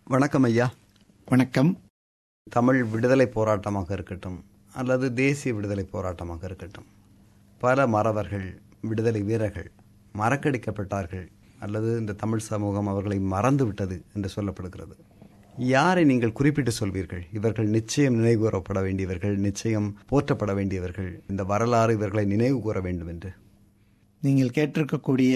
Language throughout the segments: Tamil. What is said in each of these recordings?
வணக்கம் ஐயா வணக்கம் தமிழ் விடுதலை போராட்டமாக இருக்கட்டும் அல்லது தேசிய விடுதலை போராட்டமாக இருக்கட்டும் பல மறவர்கள் விடுதலை வீரர்கள் மறக்கடிக்கப்பட்டார்கள் அல்லது இந்த தமிழ் சமூகம் அவர்களை மறந்து விட்டது என்று சொல்லப்படுகிறது யாரை நீங்கள் குறிப்பிட்டு சொல்வீர்கள் இவர்கள் நிச்சயம் நினைவு கூறப்பட வேண்டியவர்கள் நிச்சயம் போற்றப்பட வேண்டியவர்கள் இந்த வரலாறு இவர்களை நினைவு கூற வேண்டும் என்று நீங்கள் கேட்டிருக்கக்கூடிய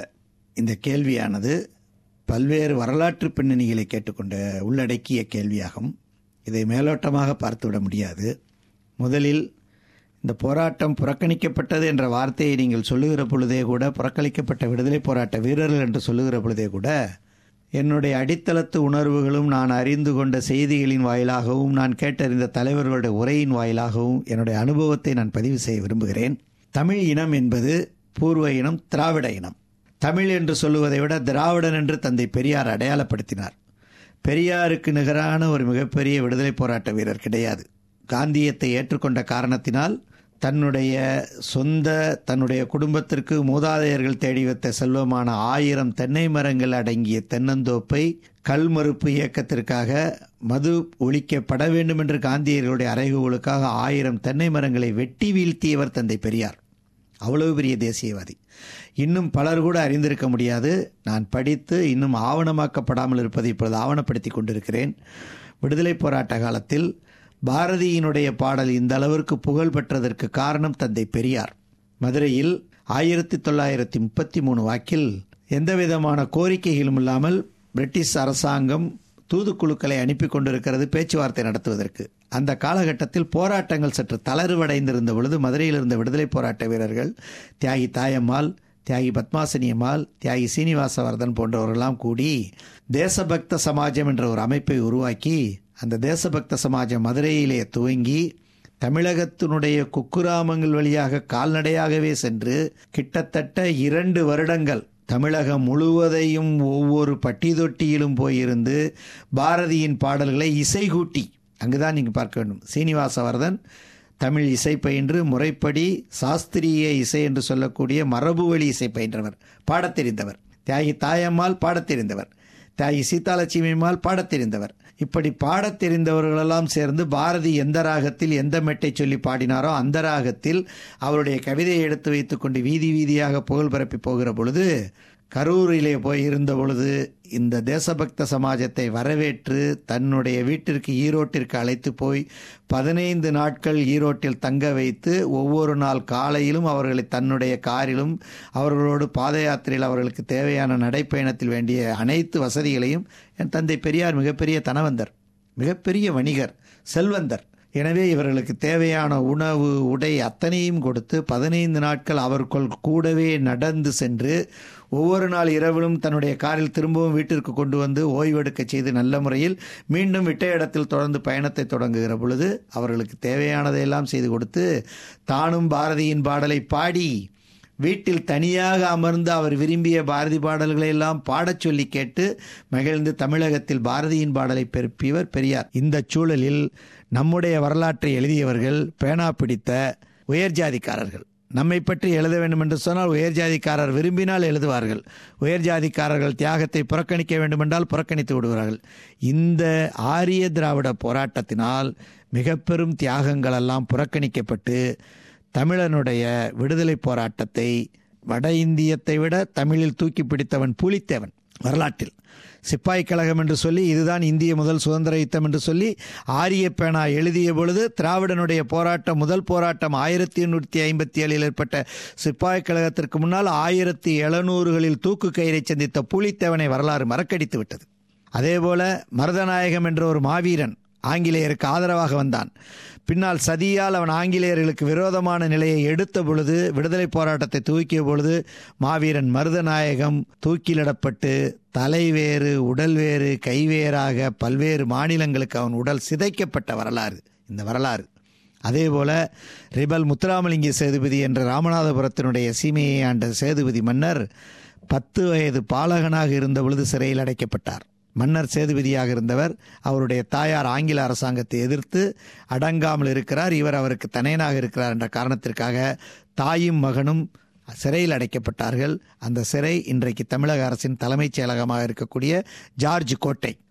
இந்த கேள்வியானது பல்வேறு வரலாற்று பின்னணிகளை கேட்டுக்கொண்ட உள்ளடக்கிய கேள்வியாகும் இதை மேலோட்டமாக பார்த்துவிட முடியாது முதலில் இந்த போராட்டம் புறக்கணிக்கப்பட்டது என்ற வார்த்தையை நீங்கள் சொல்லுகிற பொழுதே கூட புறக்கணிக்கப்பட்ட விடுதலை போராட்ட வீரர்கள் என்று சொல்லுகிற பொழுதே கூட என்னுடைய அடித்தளத்து உணர்வுகளும் நான் அறிந்து கொண்ட செய்திகளின் வாயிலாகவும் நான் கேட்டறிந்த தலைவர்களுடைய உரையின் வாயிலாகவும் என்னுடைய அனுபவத்தை நான் பதிவு செய்ய விரும்புகிறேன் தமிழ் இனம் என்பது பூர்வ இனம் திராவிட இனம் தமிழ் என்று சொல்லுவதை விட திராவிடன் என்று தந்தை பெரியார் அடையாளப்படுத்தினார் பெரியாருக்கு நிகரான ஒரு மிகப்பெரிய விடுதலை போராட்ட வீரர் கிடையாது காந்தியத்தை ஏற்றுக்கொண்ட காரணத்தினால் தன்னுடைய சொந்த தன்னுடைய குடும்பத்திற்கு மூதாதையர்கள் தேடி வைத்த செல்வமான ஆயிரம் தென்னை மரங்கள் அடங்கிய தென்னந்தோப்பை கல் மறுப்பு இயக்கத்திற்காக மது ஒழிக்கப்பட வேண்டும் என்று காந்தியர்களுடைய அறைகூலுக்காக ஆயிரம் தென்னை மரங்களை வெட்டி வீழ்த்தியவர் தந்தை பெரியார் அவ்வளவு பெரிய தேசியவாதி இன்னும் பலர் கூட அறிந்திருக்க முடியாது நான் படித்து இன்னும் ஆவணமாக்கப்படாமல் இருப்பதை இப்பொழுது ஆவணப்படுத்தி கொண்டிருக்கிறேன் விடுதலை போராட்ட காலத்தில் பாரதியினுடைய பாடல் இந்த அளவிற்கு புகழ் பெற்றதற்கு காரணம் தந்தை பெரியார் மதுரையில் ஆயிரத்தி தொள்ளாயிரத்தி முப்பத்தி மூணு வாக்கில் எந்த விதமான கோரிக்கைகளும் இல்லாமல் பிரிட்டிஷ் அரசாங்கம் தூதுக்குழுக்களை அனுப்பி கொண்டிருக்கிறது பேச்சுவார்த்தை நடத்துவதற்கு அந்த காலகட்டத்தில் போராட்டங்கள் சற்று தளர்வடைந்திருந்த பொழுது மதுரையில் இருந்த விடுதலை போராட்ட வீரர்கள் தியாகி தாயம்மாள் தியாகி பத்மாசினி அம்மாள் தியாகி சீனிவாசவர்தன் போன்றவர்களெல்லாம் கூடி தேசபக்த சமாஜம் என்ற ஒரு அமைப்பை உருவாக்கி அந்த தேசபக்த சமாஜம் மதுரையிலே துவங்கி தமிழகத்தினுடைய குக்குராமங்கள் வழியாக கால்நடையாகவே சென்று கிட்டத்தட்ட இரண்டு வருடங்கள் தமிழகம் முழுவதையும் ஒவ்வொரு பட்டி தொட்டியிலும் போயிருந்து பாரதியின் பாடல்களை இசைகூட்டி அங்குதான் நீங்கள் பார்க்க வேண்டும் சீனிவாசவர்தன் தமிழ் இசை பயின்று முறைப்படி சாஸ்திரிய இசை என்று சொல்லக்கூடிய மரபு வழி இசை பயின்றவர் பாடத் தெரிந்தவர் தியாகி தாயம்மாள் பாடத் தெரிந்தவர் தியாகி சீதாலட்சுமிமால் பாடத் தெரிந்தவர் இப்படி பாடத் தெரிந்தவர்களெல்லாம் சேர்ந்து பாரதி எந்த ராகத்தில் எந்த மெட்டை சொல்லி பாடினாரோ அந்த ராகத்தில் அவருடைய கவிதையை எடுத்து வைத்துக்கொண்டு வீதி வீதியாக புகழ் பரப்பி போகிற பொழுது கரூரிலே போய் இருந்த பொழுது இந்த தேசபக்த சமாஜத்தை வரவேற்று தன்னுடைய வீட்டிற்கு ஈரோட்டிற்கு அழைத்து போய் பதினைந்து நாட்கள் ஈரோட்டில் தங்க வைத்து ஒவ்வொரு நாள் காலையிலும் அவர்களை தன்னுடைய காரிலும் அவர்களோடு பாத யாத்திரையில் அவர்களுக்கு தேவையான நடைப்பயணத்தில் வேண்டிய அனைத்து வசதிகளையும் என் தந்தை பெரியார் மிகப்பெரிய தனவந்தர் மிகப்பெரிய வணிகர் செல்வந்தர் எனவே இவர்களுக்கு தேவையான உணவு உடை அத்தனையும் கொடுத்து பதினைந்து நாட்கள் அவர்கள் கூடவே நடந்து சென்று ஒவ்வொரு நாள் இரவிலும் தன்னுடைய காரில் திரும்பவும் வீட்டிற்கு கொண்டு வந்து ஓய்வெடுக்க செய்து நல்ல முறையில் மீண்டும் விட்ட இடத்தில் தொடர்ந்து பயணத்தை தொடங்குகிற பொழுது அவர்களுக்கு தேவையானதையெல்லாம் செய்து கொடுத்து தானும் பாரதியின் பாடலை பாடி வீட்டில் தனியாக அமர்ந்து அவர் விரும்பிய பாரதி பாடல்களை எல்லாம் பாடச் சொல்லி கேட்டு மகிழ்ந்து தமிழகத்தில் பாரதியின் பாடலை பெருப்பியவர் பெரியார் இந்த சூழலில் நம்முடைய வரலாற்றை எழுதியவர்கள் பேனா பிடித்த உயர்ஜாதிக்காரர்கள் நம்மை பற்றி எழுத வேண்டும் என்று சொன்னால் உயர்ஜாதிக்காரர் விரும்பினால் எழுதுவார்கள் உயர்ஜாதிக்காரர்கள் தியாகத்தை புறக்கணிக்க வேண்டுமென்றால் புறக்கணித்து விடுவார்கள் இந்த ஆரிய திராவிட போராட்டத்தினால் மிக பெரும் தியாகங்கள் எல்லாம் புறக்கணிக்கப்பட்டு தமிழனுடைய விடுதலை போராட்டத்தை வட இந்தியத்தை விட தமிழில் தூக்கி பிடித்தவன் பூலித்தேவன் வரலாற்றில் சிப்பாய் கழகம் என்று சொல்லி இதுதான் இந்திய முதல் சுதந்திர யுத்தம் என்று சொல்லி ஆரிய பேனா எழுதிய பொழுது திராவிடனுடைய போராட்டம் முதல் போராட்டம் ஆயிரத்தி எண்ணூற்றி ஐம்பத்தி ஏழில் ஏற்பட்ட சிப்பாய் கழகத்திற்கு முன்னால் ஆயிரத்தி எழுநூறுகளில் தூக்கு கயிறை சந்தித்த பூலித்தேவனை வரலாறு மறக்கடித்து விட்டது அதேபோல மருதநாயகம் என்ற ஒரு மாவீரன் ஆங்கிலேயருக்கு ஆதரவாக வந்தான் பின்னால் சதியால் அவன் ஆங்கிலேயர்களுக்கு விரோதமான நிலையை எடுத்த பொழுது விடுதலை போராட்டத்தை தூக்கிய பொழுது மாவீரன் மருதநாயகம் தூக்கிலிடப்பட்டு தலைவேறு உடல் வேறு கைவேறாக பல்வேறு மாநிலங்களுக்கு அவன் உடல் சிதைக்கப்பட்ட வரலாறு இந்த வரலாறு அதேபோல ரிபல் முத்துராமலிங்க சேதுபதி என்ற ராமநாதபுரத்தினுடைய சீமையை ஆண்ட சேதுபதி மன்னர் பத்து வயது பாலகனாக இருந்த பொழுது சிறையில் அடைக்கப்பட்டார் மன்னர் சேதுபதியாக இருந்தவர் அவருடைய தாயார் ஆங்கில அரசாங்கத்தை எதிர்த்து அடங்காமல் இருக்கிறார் இவர் அவருக்கு தனையனாக இருக்கிறார் என்ற காரணத்திற்காக தாயும் மகனும் சிறையில் அடைக்கப்பட்டார்கள் அந்த சிறை இன்றைக்கு தமிழக அரசின் தலைமைச் செயலகமாக இருக்கக்கூடிய ஜார்ஜ் கோட்டை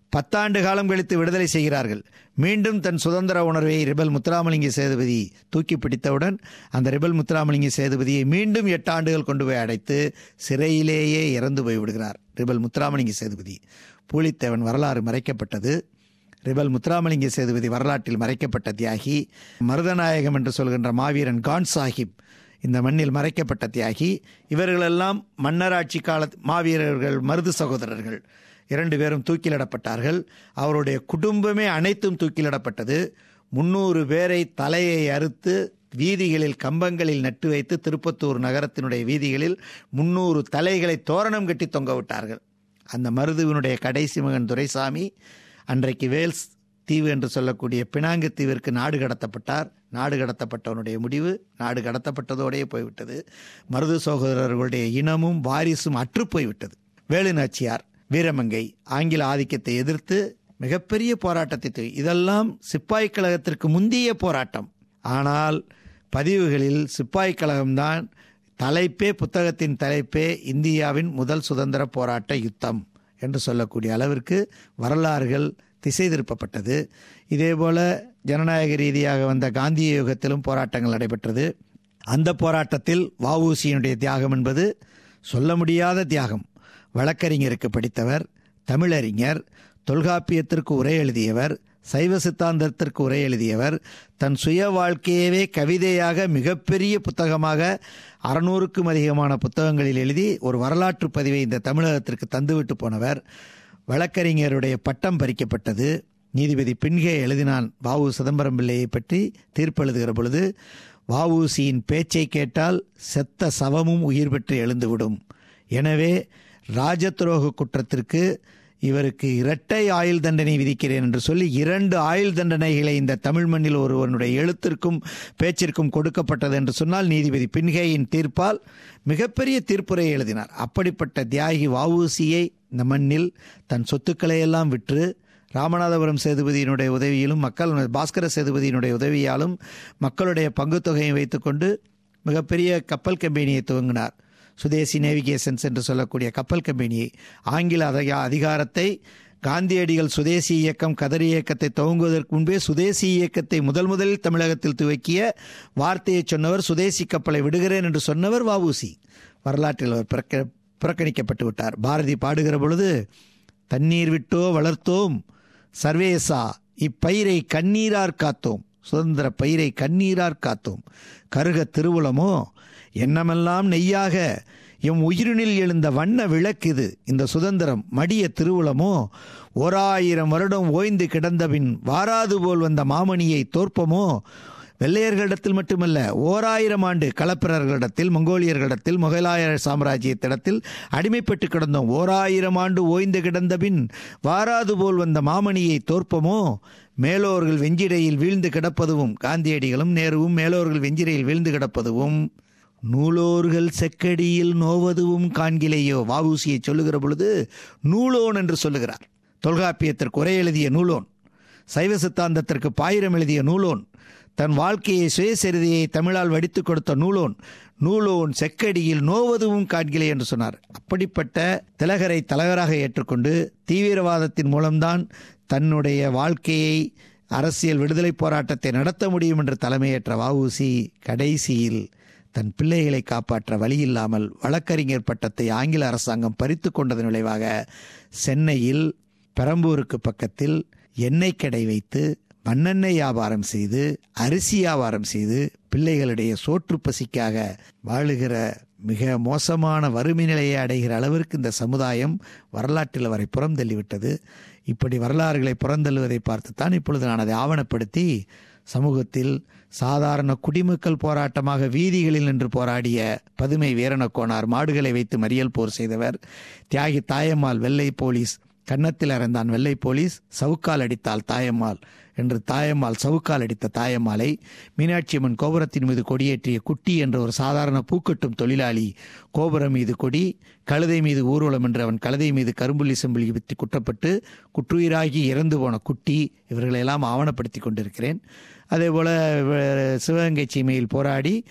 பத்தாண்டு காலம் கழித்து விடுதலை செய்கிறார்கள் மீண்டும் தன் சுதந்திர உணர்வை ரிபல் முத்துராமலிங்க சேதுபதி தூக்கி பிடித்தவுடன் அந்த ரிபல் முத்துராமலிங்க சேதுபதியை மீண்டும் எட்டு ஆண்டுகள் கொண்டு போய் அடைத்து சிறையிலேயே இறந்து போய் விடுகிறார் ரிபல் முத்துராமலிங்க சேதுபதி பூலித்தேவன் வரலாறு மறைக்கப்பட்டது ரிபல் முத்துராமலிங்க சேதுபதி வரலாற்றில் மறைக்கப்பட்ட தியாகி மருதநாயகம் என்று சொல்கின்ற மாவீரன் கான் சாஹிப் இந்த மண்ணில் மறைக்கப்பட்ட தியாகி இவர்களெல்லாம் மன்னராட்சி கால மாவீரர்கள் மருது சகோதரர்கள் இரண்டு பேரும் தூக்கிலிடப்பட்டார்கள் அவருடைய குடும்பமே அனைத்தும் தூக்கிலிடப்பட்டது முன்னூறு பேரை தலையை அறுத்து வீதிகளில் கம்பங்களில் நட்டு வைத்து திருப்பத்தூர் நகரத்தினுடைய வீதிகளில் முன்னூறு தலைகளை தோரணம் கட்டி தொங்க விட்டார்கள் அந்த மருதுவினுடைய கடைசி மகன் துரைசாமி அன்றைக்கு வேல்ஸ் தீவு என்று சொல்லக்கூடிய பினாங்கு தீவிற்கு நாடு கடத்தப்பட்டார் நாடு கடத்தப்பட்டவனுடைய முடிவு நாடு கடத்தப்பட்டதோடே போய்விட்டது மருது சகோதரர்களுடைய இனமும் வாரிசும் அற்று போய்விட்டது வேலு நாச்சியார் வீரமங்கை ஆங்கில ஆதிக்கத்தை எதிர்த்து மிகப்பெரிய போராட்டத்தை இதெல்லாம் சிப்பாய் கழகத்திற்கு முந்தைய போராட்டம் ஆனால் பதிவுகளில் சிப்பாய் கழகம்தான் தலைப்பே புத்தகத்தின் தலைப்பே இந்தியாவின் முதல் சுதந்திர போராட்ட யுத்தம் என்று சொல்லக்கூடிய அளவிற்கு வரலாறுகள் திசை திருப்பப்பட்டது இதேபோல ஜனநாயக ரீதியாக வந்த காந்திய யுகத்திலும் போராட்டங்கள் நடைபெற்றது அந்த போராட்டத்தில் வஉசியினுடைய தியாகம் என்பது சொல்ல முடியாத தியாகம் வழக்கறிஞருக்கு படித்தவர் தமிழறிஞர் தொல்காப்பியத்திற்கு உரை எழுதியவர் சைவ சித்தாந்தத்திற்கு உரை எழுதியவர் தன் சுய வாழ்க்கையவே கவிதையாக மிகப்பெரிய புத்தகமாக அறுநூறுக்கும் அதிகமான புத்தகங்களில் எழுதி ஒரு வரலாற்று பதிவை இந்த தமிழகத்திற்கு தந்துவிட்டு போனவர் வழக்கறிஞருடைய பட்டம் பறிக்கப்பட்டது நீதிபதி பின்கே எழுதினான் வாவு சிதம்பரம் பிள்ளையை பற்றி தீர்ப்பு எழுதுகிற பொழுது வஉசியின் பேச்சை கேட்டால் செத்த சவமும் உயிர் பெற்று எழுந்துவிடும் எனவே ராஜத்துரோக குற்றத்திற்கு இவருக்கு இரட்டை ஆயுள் தண்டனை விதிக்கிறேன் என்று சொல்லி இரண்டு ஆயுள் தண்டனைகளை இந்த தமிழ் மண்ணில் ஒருவனுடைய எழுத்திற்கும் பேச்சிற்கும் கொடுக்கப்பட்டது என்று சொன்னால் நீதிபதி பின்கேயின் தீர்ப்பால் மிகப்பெரிய தீர்ப்புரை எழுதினார் அப்படிப்பட்ட தியாகி வஉசியை இந்த மண்ணில் தன் சொத்துக்களை எல்லாம் விற்று ராமநாதபுரம் சேதுபதியினுடைய உதவியிலும் மக்கள் பாஸ்கர சேதுபதியினுடைய உதவியாலும் மக்களுடைய பங்கு தொகையை வைத்துக்கொண்டு மிகப்பெரிய கப்பல் கம்பெனியை துவங்கினார் சுதேசி நேவிகேஷன்ஸ் என்று சொல்லக்கூடிய கப்பல் கம்பெனியை ஆங்கில அதிகாரத்தை காந்தியடிகள் சுதேசி இயக்கம் கதர் இயக்கத்தை துவங்குவதற்கு முன்பே சுதேசி இயக்கத்தை முதல் முதலில் தமிழகத்தில் துவக்கிய வார்த்தையை சொன்னவர் சுதேசி கப்பலை விடுகிறேன் என்று சொன்னவர் வஉசி வரலாற்றில் அவர் புறக்க புறக்கணிக்கப்பட்டு விட்டார் பாரதி பாடுகிற பொழுது தண்ணீர் விட்டோ வளர்த்தோம் சர்வேசா இப்பயிரை கண்ணீரார் காத்தோம் சுதந்திர பயிரை கண்ணீரார் காத்தோம் கருக திருவுளமோ எண்ணமெல்லாம் நெய்யாக எம் உயிரினில் எழுந்த வண்ண விளக்கு இது இந்த சுதந்திரம் மடிய திருவுளமோ ஓராயிரம் வருடம் ஓய்ந்து கிடந்தபின் வாராது போல் வந்த மாமணியை தோற்பமோ வெள்ளையர்களிடத்தில் மட்டுமல்ல ஓராயிரம் ஆண்டு களப்பிரர்களிடத்தில் மங்கோலியர்களிடத்தில் முகலாய சாம்ராஜ்யத்திடத்தில் அடிமைப்பட்டு கிடந்தோம் ஓராயிரம் ஆண்டு ஓய்ந்து கிடந்தபின் வாராது போல் வந்த மாமணியை தோற்பமோ மேலோர்கள் வெஞ்சிடையில் வீழ்ந்து கிடப்பதுவும் காந்தியடிகளும் நேருவும் மேலோர்கள் வெஞ்சிரையில் வீழ்ந்து கிடப்பதுவும் நூலோர்கள் செக்கடியில் நோவதுவும் காண்கிலேயோ வாவூசியை சொல்லுகிற பொழுது நூலோன் என்று சொல்லுகிறார் தொல்காப்பியத்திற்கு உரை எழுதிய நூலோன் சைவ சித்தாந்தத்திற்கு பாயிரம் எழுதிய நூலோன் தன் வாழ்க்கையை சுயசரிதையை தமிழால் வடித்து கொடுத்த நூலோன் நூலோன் செக்கடியில் நோவதுவும் காண்கிலே என்று சொன்னார் அப்படிப்பட்ட திலகரை தலைவராக ஏற்றுக்கொண்டு தீவிரவாதத்தின் மூலம்தான் தன்னுடைய வாழ்க்கையை அரசியல் விடுதலை போராட்டத்தை நடத்த முடியும் என்று தலைமையேற்ற வஉசி கடைசியில் தன் பிள்ளைகளை காப்பாற்ற வழியில்லாமல் வழக்கறிஞர் பட்டத்தை ஆங்கில அரசாங்கம் பறித்து கொண்டதன் விளைவாக சென்னையில் பெரம்பூருக்கு பக்கத்தில் எண்ணெய் கடை வைத்து மண்ணெண்ணெய் வியாபாரம் செய்து அரிசி வியாபாரம் செய்து பிள்ளைகளுடைய சோற்று பசிக்காக வாழுகிற மிக மோசமான வறுமை நிலையை அடைகிற அளவிற்கு இந்த சமுதாயம் வரலாற்றில் அவரை புறந்தள்ளிவிட்டது இப்படி வரலாறுகளை புறந்தள்ளுவதை பார்த்துத்தான் இப்பொழுது நான் அதை ஆவணப்படுத்தி சமூகத்தில் சாதாரண குடிமக்கள் போராட்டமாக வீதிகளில் நின்று போராடிய பதுமை வீரனக்கோனார் மாடுகளை வைத்து மறியல் போர் செய்தவர் தியாகி தாயம்மாள் வெள்ளை போலீஸ் கன்னத்தில் இறந்தான் வெள்ளை போலீஸ் சவுக்கால் அடித்தால் தாயம்மாள் என்று தாயம்மாள் சவுக்கால் அடித்த தாயம்மாளை மீனாட்சி அம்மன் கோபுரத்தின் மீது கொடியேற்றிய குட்டி என்ற ஒரு சாதாரண பூக்கட்டும் தொழிலாளி கோபுரம் மீது கொடி கழுதை மீது ஊர்வலம் என்று அவன் கழுதை மீது கரும்புள்ளி செம்புள்ளி வித்து குற்றப்பட்டு குற்றுயிராகி இறந்து போன குட்டி இவர்களையெல்லாம் ஆவணப்படுத்தி கொண்டிருக்கிறேன் அதே போல சிவகங்கை சீமையில் போராடி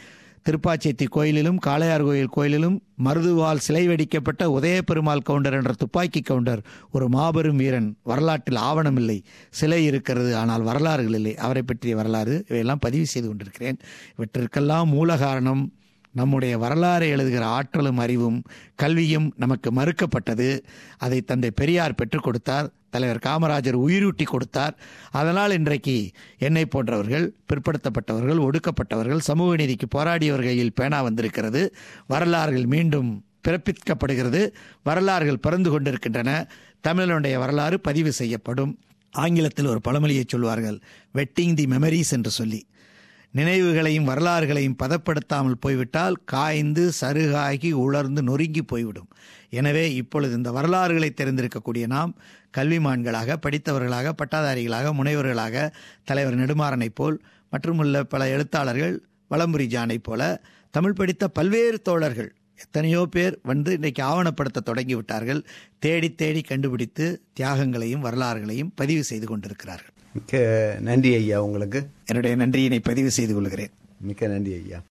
திருப்பாச்சேத்தி கோயிலிலும் காளையார் கோயில் கோயிலிலும் மருதுவால் சிலை வெடிக்கப்பட்ட உதயபெருமாள் கவுண்டர் என்ற துப்பாக்கி கவுண்டர் ஒரு மாபெரும் வீரன் வரலாற்றில் ஆவணம் இல்லை சிலை இருக்கிறது ஆனால் வரலாறுகள் இல்லை அவரை பற்றிய வரலாறு இவையெல்லாம் பதிவு செய்து கொண்டிருக்கிறேன் இவற்றிற்கெல்லாம் மூல காரணம் நம்முடைய வரலாறை எழுதுகிற ஆற்றலும் அறிவும் கல்வியும் நமக்கு மறுக்கப்பட்டது அதை தந்தை பெரியார் பெற்றுக் கொடுத்தார் தலைவர் காமராஜர் உயிரூட்டி கொடுத்தார் அதனால் இன்றைக்கு என்னை போன்றவர்கள் பிற்படுத்தப்பட்டவர்கள் ஒடுக்கப்பட்டவர்கள் சமூக நீதிக்கு போராடியவர்களில் பேனா வந்திருக்கிறது வரலாறுகள் மீண்டும் பிறப்பிக்கப்படுகிறது வரலாறுகள் பிறந்து கொண்டிருக்கின்றன தமிழனுடைய வரலாறு பதிவு செய்யப்படும் ஆங்கிலத்தில் ஒரு பழமொழியை சொல்வார்கள் வெட்டிங் தி மெமரிஸ் என்று சொல்லி நினைவுகளையும் வரலாறுகளையும் பதப்படுத்தாமல் போய்விட்டால் காய்ந்து சருகாகி உலர்ந்து நொறுங்கி போய்விடும் எனவே இப்பொழுது இந்த வரலாறுகளை தெரிந்திருக்கக்கூடிய நாம் கல்விமான்களாக படித்தவர்களாக பட்டாதாரிகளாக முனைவர்களாக தலைவர் நெடுமாறனைப் போல் மற்றும் உள்ள பல எழுத்தாளர்கள் வளம்புரி ஜானைப் போல தமிழ் படித்த பல்வேறு தோழர்கள் எத்தனையோ பேர் வந்து இன்றைக்கு ஆவணப்படுத்த தொடங்கிவிட்டார்கள் தேடி தேடி கண்டுபிடித்து தியாகங்களையும் வரலாறுகளையும் பதிவு செய்து கொண்டிருக்கிறார்கள் மிக்க நன்றி ஐயா உங்களுக்கு என்னுடைய நன்றியினை பதிவு செய்து கொள்கிறேன் மிக்க நன்றி ஐயா